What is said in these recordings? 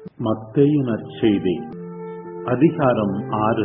மத்தேயு நற்செய்தி அதிகாரம் ஆறு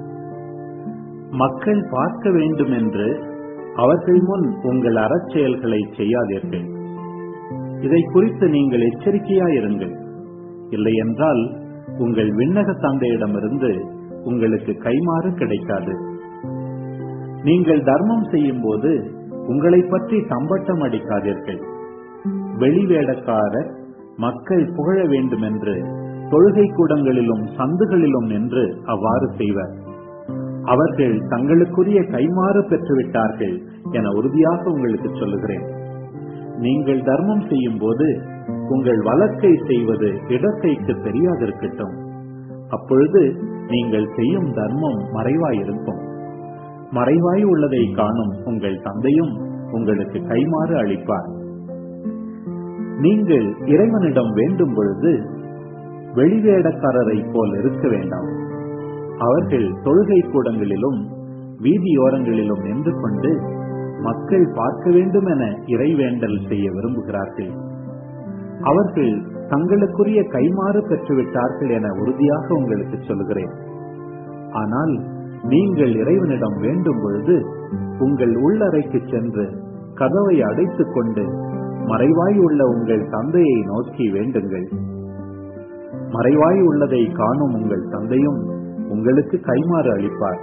மக்கள் பார்க்க வேண்டும் என்று அவர்கள் முன் உங்கள் அறச்செயல்களை செய்யாதீர்கள் இதை குறித்து நீங்கள் எச்சரிக்கையாயிருங்கள் இல்லையென்றால் உங்கள் விண்ணக தந்தையிடமிருந்து உங்களுக்கு கைமாறு கிடைக்காது நீங்கள் தர்மம் செய்யும் போது உங்களை பற்றி தம்பட்டம் அடிக்காதீர்கள் வெளிவேடக்காரர் மக்கள் புகழ வேண்டும் என்று தொழுகை கூடங்களிலும் சந்துகளிலும் நின்று அவ்வாறு செய்வர் அவர்கள் தங்களுக்குரிய கைமாறு பெற்றுவிட்டார்கள் என உறுதியாக உங்களுக்கு சொல்லுகிறேன் நீங்கள் தர்மம் செய்யும் போது உங்கள் வழக்கை செய்வது இடக்கைக்கு தெரியாதிருக்கட்டும் அப்பொழுது நீங்கள் செய்யும் தர்மம் மறைவாயிருக்கும் மறைவாய் உள்ளதை காணும் உங்கள் தந்தையும் உங்களுக்கு கைமாறு அளிப்பார் நீங்கள் இறைவனிடம் வேண்டும் பொழுது வெளிவேடக்காரரை போல் இருக்க வேண்டாம் அவர்கள் தொழுகை கூடங்களிலும் வீதியோரங்களிலும் நின்று கொண்டு மக்கள் பார்க்க வேண்டும் என இறைவேண்டல் செய்ய விரும்புகிறார்கள் அவர்கள் தங்களுக்குரிய கைமாறு பெற்றுவிட்டார்கள் என உறுதியாக உங்களுக்கு சொல்கிறேன் ஆனால் நீங்கள் இறைவனிடம் வேண்டும் பொழுது உங்கள் உள்ளறைக்கு சென்று கதவை அடைத்துக் கொண்டு மறைவாய் உள்ள உங்கள் தந்தையை நோக்கி வேண்டுங்கள் மறைவாய் உள்ளதை காணும் உங்கள் தந்தையும் உங்களுக்கு கைமாறு அளிப்பார்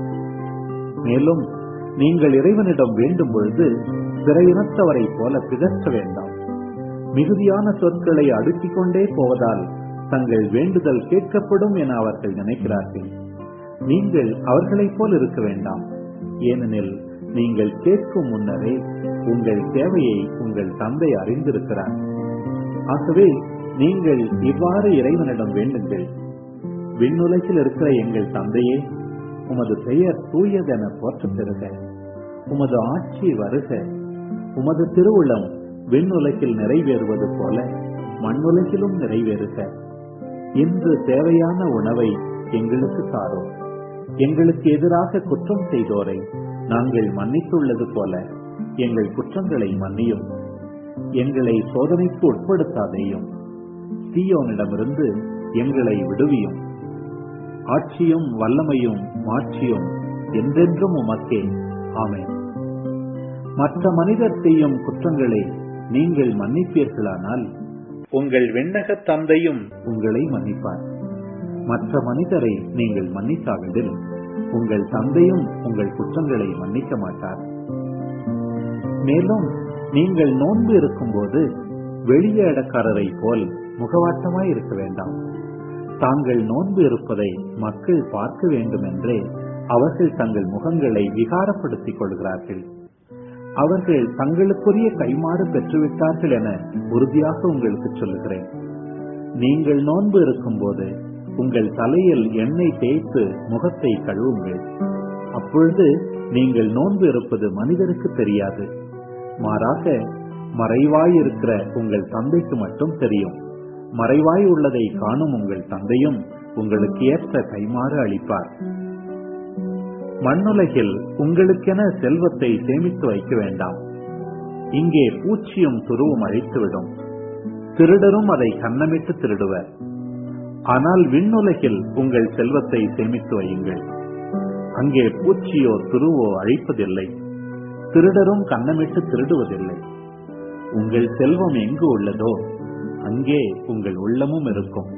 மேலும் நீங்கள் இறைவனிடம் வேண்டும் பொழுது பிற இனத்தவரைப் போல பிதற்ற வேண்டாம் மிகுதியான சொற்களை அடுக்கிக் கொண்டே போவதால் தங்கள் வேண்டுதல் கேட்கப்படும் என அவர்கள் நினைக்கிறார்கள் நீங்கள் அவர்களைப் போல் இருக்க வேண்டாம் ஏனெனில் நீங்கள் கேட்கும் முன்னரே உங்கள் தேவையை உங்கள் தந்தை அறிந்திருக்கிறார் ஆகவே நீங்கள் இவ்வாறு இறைவனிடம் வேண்டுங்கள் விண்ணுலகில் இருக்கிற எங்கள் தந்தையே உமது பெயர் தூயதென போற்ற பெறுக உமது ஆட்சி வருக உமது திருவுளம் விண்ணுலகில் நிறைவேறுவது போல மண்ணுலகிலும் நிறைவேறுக இன்று தேவையான உணவை எங்களுக்கு தாரோம் எங்களுக்கு எதிராக குற்றம் செய்தோரை நாங்கள் மன்னித்துள்ளது போல எங்கள் குற்றங்களை மன்னியும் எங்களை சோதனைக்கு உட்படுத்தாதேயும் தீயோனிடமிருந்து எங்களை விடுவியும் ஆட்சியும் வல்லமையும் மாட்சியும் என்றென்றும் உமக்கே ஆமேன் மற்ற மனிதர் செய்யும் குற்றங்களை நீங்கள் மன்னிப்பீர்களானால் உங்கள் விண்ணக தந்தையும் உங்களை மன்னிப்பார் மற்ற மனிதரை நீங்கள் மன்னிக்காவிடில் உங்கள் தந்தையும் உங்கள் குற்றங்களை மன்னிக்க மாட்டார் மேலும் நீங்கள் நோன்பு இருக்கும்போது வெளியேடக்காரரை போல் முகவாட்டமாய் இருக்க வேண்டாம் தாங்கள் நோன்பு இருப்பதை மக்கள் பார்க்க வேண்டும் என்றே அவர்கள் தங்கள் முகங்களை விகாரப்படுத்திக் கொள்கிறார்கள் அவர்கள் தங்களுக்குரிய கைமாறு பெற்றுவிட்டார்கள் என உறுதியாக உங்களுக்கு சொல்லுகிறேன் நீங்கள் நோன்பு இருக்கும்போது உங்கள் தலையில் எண்ணெய் தேய்த்து முகத்தை கழுவுங்கள் அப்பொழுது நீங்கள் நோன்பு இருப்பது மனிதருக்கு தெரியாது மாறாக மறைவாய் இருக்கிற உங்கள் தந்தைக்கு மட்டும் தெரியும் மறைவாய் உள்ளதை காணும் உங்கள் தந்தையும் உங்களுக்கு ஏற்ற கைமாறு அளிப்பார் மண்ணுலகில் உங்களுக்கென செல்வத்தை சேமித்து வைக்க வேண்டாம் இங்கே பூச்சியும் துருவும் அழித்துவிடும் திருடரும் அதை கண்ணமிட்டு திருடுவர் ஆனால் விண்ணுலகில் உங்கள் செல்வத்தை சேமித்து வையுங்கள் அங்கே பூச்சியோ துருவோ அழிப்பதில்லை திருடரும் கண்ணமிட்டு திருடுவதில்லை உங்கள் செல்வம் எங்கு உள்ளதோ அங்கே உங்கள் உள்ளமும் இருக்கும்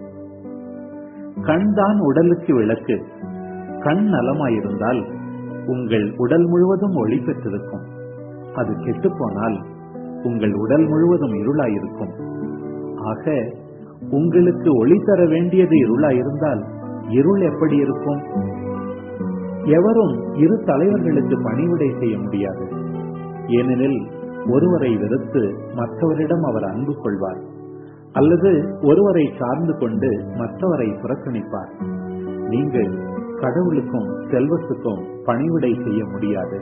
கண் தான் உடலுக்கு விளக்கு கண் நலமாயிருந்தால் உங்கள் உடல் முழுவதும் ஒளி பெற்றிருக்கும் அது கெட்டுப்போனால் உங்கள் உடல் முழுவதும் இருளாயிருக்கும் ஆக உங்களுக்கு ஒளி தர வேண்டியது இருளாயிருந்தால் இருள் எப்படி இருக்கும் எவரும் இரு தலைவர்களுக்கு பணிவிடை செய்ய முடியாது ஏனெனில் ஒருவரை வெறுத்து மற்றவரிடம் அவர் அன்பு கொள்வார் அல்லது ஒருவரை சார்ந்து கொண்டு மற்றவரை புறக்கணிப்பார் நீங்கள் கடவுளுக்கும் செல்வத்துக்கும் பணிவிடை செய்ய முடியாது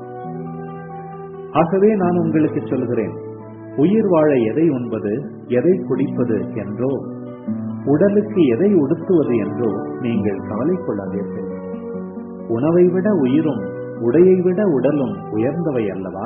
ஆகவே நான் உங்களுக்கு சொல்கிறேன் உயிர் வாழ எதை உண்பது எதை குடிப்பது என்றோ உடலுக்கு எதை உடுத்துவது என்றோ நீங்கள் கவலை கொள்ளாதீர்கள் உணவை விட உயிரும் உடையை விட உடலும் உயர்ந்தவை அல்லவா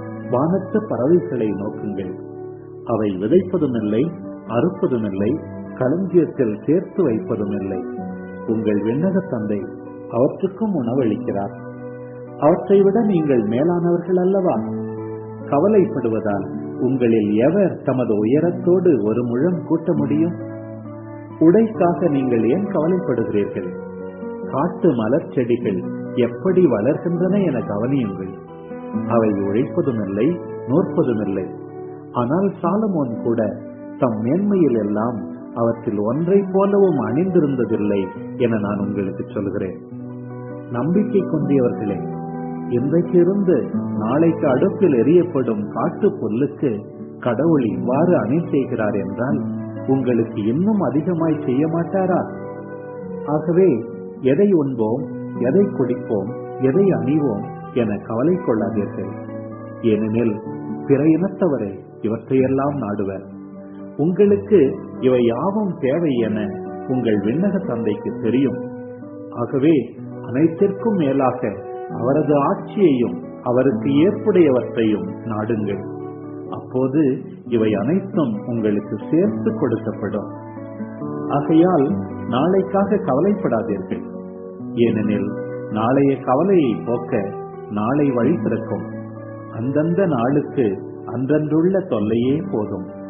வானத்து பறவைகளை நோக்குங்கள் அவை விதைப்பதுமில்லை அறுப்பதுமில்லை களஞ்சியத்தில் சேர்த்து வைப்பதும் இல்லை உங்கள் விண்ணக தந்தை அவற்றுக்கும் உணவளிக்கிறார் அவற்றை விட நீங்கள் மேலானவர்கள் அல்லவா கவலைப்படுவதால் உங்களில் எவர் தமது உயரத்தோடு ஒரு முழம் கூட்ட முடியும் உடைக்காக நீங்கள் ஏன் கவலைப்படுகிறீர்கள் காட்டு மலர் செடிகள் எப்படி வளர்கின்றன என கவனியுங்கள் அவை உழைப்பதுமில்லை நோற்பதுமில்லை ஆனால் சாலமோன் கூட தம் மேன்மையில் எல்லாம் அவற்றில் ஒன்றை போலவும் அணிந்திருந்ததில்லை என நான் உங்களுக்கு சொல்கிறேன் நம்பிக்கை கொண்டியவர்களே இன்றைக்கு இருந்து நாளைக்கு அடுப்பில் எரியப்படும் காட்டு புல்லுக்கு கடவுள் இவ்வாறு அணை செய்கிறார் என்றால் உங்களுக்கு இன்னும் அதிகமாய் செய்ய மாட்டாரா ஆகவே எதை உண்போம் எதை குடிப்போம் எதை அணிவோம் என கவலை கொள்ளாதீர்கள் ஏனெனில் பிற இனத்தவரே இவற்றையெல்லாம் நாடுவர் உங்களுக்கு இவை யாவும் தேவை என உங்கள் விண்ணக தந்தைக்கு தெரியும் ஆகவே அனைத்திற்கும் மேலாக அவரது ஆட்சியையும் அவருக்கு ஏற்புடையவற்றையும் நாடுங்கள் அப்போது இவை அனைத்தும் உங்களுக்கு சேர்த்து கொடுக்கப்படும் ஆகையால் நாளைக்காக கவலைப்படாதீர்கள் ஏனெனில் நாளைய கவலையை போக்க நாளை வழி திறக்கும் அந்தந்த நாளுக்கு அன்றன்றுள்ள தொல்லையே போதும்